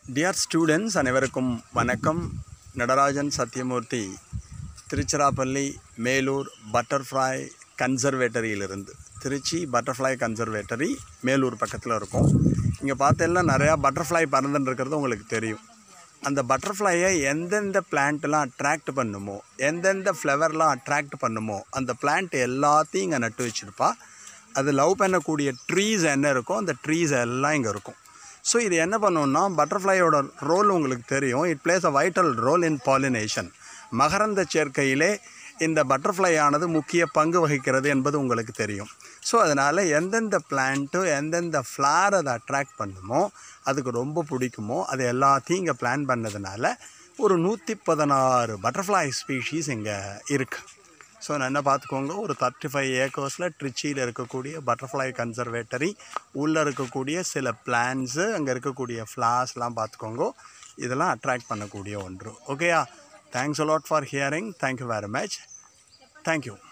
dear students அனைவருக்கும் வணக்கம் Natarajan Sathyamoorthy Tiruchirappalli Melur butterfly கன்சர்வேட்டரியிலிருந்து திருச்சி பட்டர்ஃப்ளை கன்சர்வேட்டரி மேலூர் பக்கத்தில் இருக்கும் இங்கே பார்த்தேன்னா நிறையா பட்டர்ஃப்ளை பறந்துன்னு இருக்கிறது உங்களுக்கு தெரியும் அந்த பட்டர்ஃப்ளையை எந்தெந்த பிளான்ட்லாம் அட்ராக்ட் பண்ணுமோ எந்தெந்த ஃப்ளவர்லாம் அட்ராக்ட் பண்ணுமோ அந்த பிளான்ட் எல்லாத்தையும் இங்கே நட்டு வச்சுருப்பா அது லவ் பண்ணக்கூடிய ட்ரீஸ் என்ன இருக்கோ அந்த ட்ரீஸ் எல்லாம் இங்கே இருக்கும் ஸோ இது என்ன பண்ணுன்னா பட்டர்ஃப்ளையோட ரோல் உங்களுக்கு தெரியும் it plays a vital role in pollination மகரந்த சேர்க்கையிலே இந்த பட்டர்ஃப்ளை ஆனது முக்கிய பங்கு வகிக்கிறது என்பது உங்களுக்கு தெரியும் ஸோ அதனால் எந்தெந்த பிளான்ட்டு எந்தெந்த ஃப்ளார் அதை அட்ராக்ட் பண்ணுமோ அதுக்கு ரொம்ப பிடிக்குமோ அது எல்லாத்தையும் இங்கே பிளான் பண்ணதுனால ஒரு நூற்றி பதினாறு பட்டர்ஃப்ளை ஸ்பீஷீஸ் இங்கே இருக்குது ஸோ நல்லா பார்த்துக்கோங்க ஒரு தேர்ட்டி ஃபைவ் ஏக்கர்ஸில் ட்ரிச்சியில் இருக்கக்கூடிய பட்டர்ஃப்ளை கன்சர்வேட்டரி உள்ளே இருக்கக்கூடிய சில பிளான்ஸு அங்கே இருக்கக்கூடிய ஃப்ளார்ஸ்லாம் பார்த்துக்கோங்க இதெல்லாம் அட்ராக்ட் பண்ணக்கூடிய ஒன்று ஓகேயா thanks a lot for hearing thank you very much thank you